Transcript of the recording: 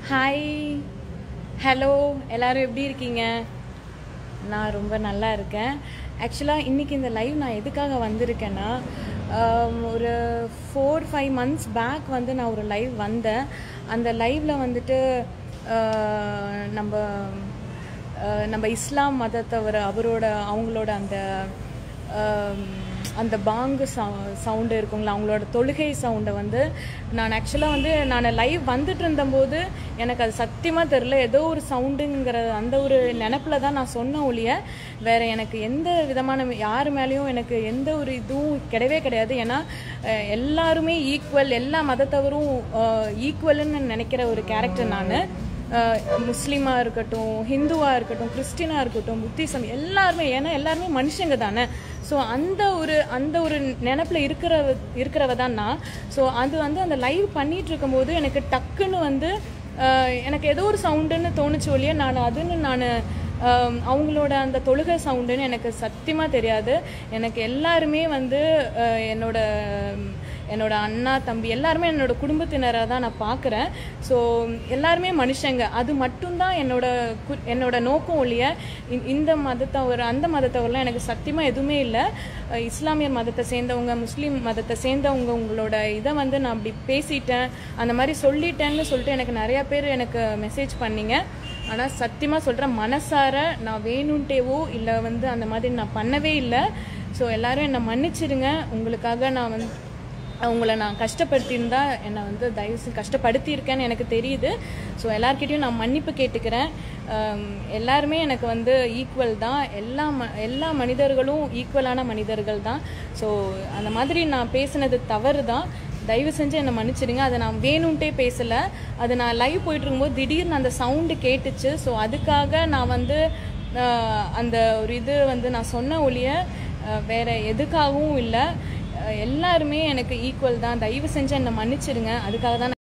hi hello எல்லாரும் எப்படி இருக்கீங்க நான் ரொம்ப நல்லா இருக்கேன் ஆக்சுவலாக இன்றைக்கி இந்த லைவ் நான் எதுக்காக வந்திருக்கேன்னா ஆம், ஒரு ஃபோர் ஃபைவ் மந்த்ஸ் பேக் வந்து நான் ஒரு லைவ் வந்தேன் அந்த லைவில் வந்துட்டு ஆ, நம்ம ஆ, நம்ம இஸ்லாம் மதத்தவர் அவரோட அவங்களோட அந்த ஆம், அந்த பாங்கு சவுண்டு இருக்குங்களா அவங்களோட தொழுகை சவுண்டை வந்து நான் ஆக்சுவலாக வந்து நான் லைவ் வந்துட்டு இருந்தபோது எனக்கு அது சத்தியமாக தெரில ஏதோ ஒரு சவுண்டுங்கிற அந்த ஒரு நினப்பில் தான் நான் சொன்ன ஒழிய வேற எனக்கு எந்த விதமான யார் மேலேயும் எனக்கு எந்த ஒரு இதுவும் கிடையவே கிடையாது ஏன்னா அஹ், எல்லாருமே ஈக்குவல் எல்லா மதத்தவரும் ஈக்குவல்னு நினைக்கிற ஒரு கேரக்டர் நான் முஸ்லீமாக இருக்கட்டும் ஹிந்துவாக இருக்கட்டும் கிறிஸ்டினாக இருக்கட்டும் புத்திசம் எல்லாருமே ஏன்னா எல்லாருமே மனுஷங்க தானே ஸோ அந்த ஒரு அந்த ஒரு நினப்பில் இருக்கிற இருக்கிறவ தான் நான் ஸோ அது வந்து அந்த லைவ் பண்ணிட்டு இருக்கும்போது எனக்கு டக்குன்னு வந்து அஹ், எனக்கு ஏதோ ஒரு சவுண்டுன்னு தோணுச்சு ஒழிய நான் அதுன்னு நான் அவங்களோட அந்த தொழுகை சவுண்டுன்னு எனக்கு சத்தியமாக தெரியாது எனக்கு எல்லாருமே வந்து அஹ், என்னோட என்னோட அண்ணா தம்பி எல்லாருமே என்னோட குடும்பத்தினராக தான் நான் பார்க்குறேன் ஸோ எல்லாருமே மனுஷங்க அது மட்டும்தான் என்னோட கு- என்னோட நோக்கம் ஒழிய இ- இந்த மதத்தவர் அந்த மதத்தவர்லாம் எனக்கு சத்தியமாக எதுவுமே இல்லை அஹ் இஸ்லாமிய மதத்தை சேர்ந்தவங்க முஸ்லீம் மதத்தை சேர்ந்தவங்க உங்களோட இதை வந்து நான் அப்படி பேசிட்டேன் அந்த மாதிரி சொல்லிட்டேன்னு சொல்லிட்டு எனக்கு நிறையா பேர் எனக்கு மெசேஜ் பண்ணீங்க ஆனால் சத்தியமாக சொல்கிறேன் மனசார நான் வேணும்ட்டேவோ இல்லை வந்து அந்த மாதிரி நான் பண்ணவே இல்லை ஸோ எல்லாரும் என்னை மன்னிச்சிடுங்க உங்களுக்காக நான் வந்து உங்களை நான் கஷ்டப்படுத்தியிருந்தா என்னை வந்து தயவு செஞ்சு கஷ்டப்படுத்தியிருக்கேன்னு எனக்கு தெரியுது ஸோ எல்லார்கிட்டயும் நான் மன்னிப்பு கேட்டுக்கிறேன் ஆம், எல்லாருமே எனக்கு வந்து ஈக்குவல் தான் எல்லா ம எல்லா மனிதர்களும் ஈக்குவலான மனிதர்கள் தான் ஸோ அந்த மாதிரி நான் பேசுனது தவறு தான் தயவு செஞ்சு என்னை மன்னிச்சிடுங்க அதை நான் வேணும்ட்டே பேசலை அது நான் லைவ் போயிட்டு இருக்கும்போது திடீர்னு அந்த சவுண்டு கேட்டுச்சு ஸோ அதுக்காக நான் வந்து ஆஹ், அந்த ஒரு இது வந்து நான் சொன்ன ஒழிய ஆஹ், வேற எதுக்காகவும் இல்லை அஹ் எல்லாருமே எனக்கு ஈக்குவல் தான் தயவு செஞ்சு என்னை மன்னிச்சிடுங்க அதுக்காக தான் நான்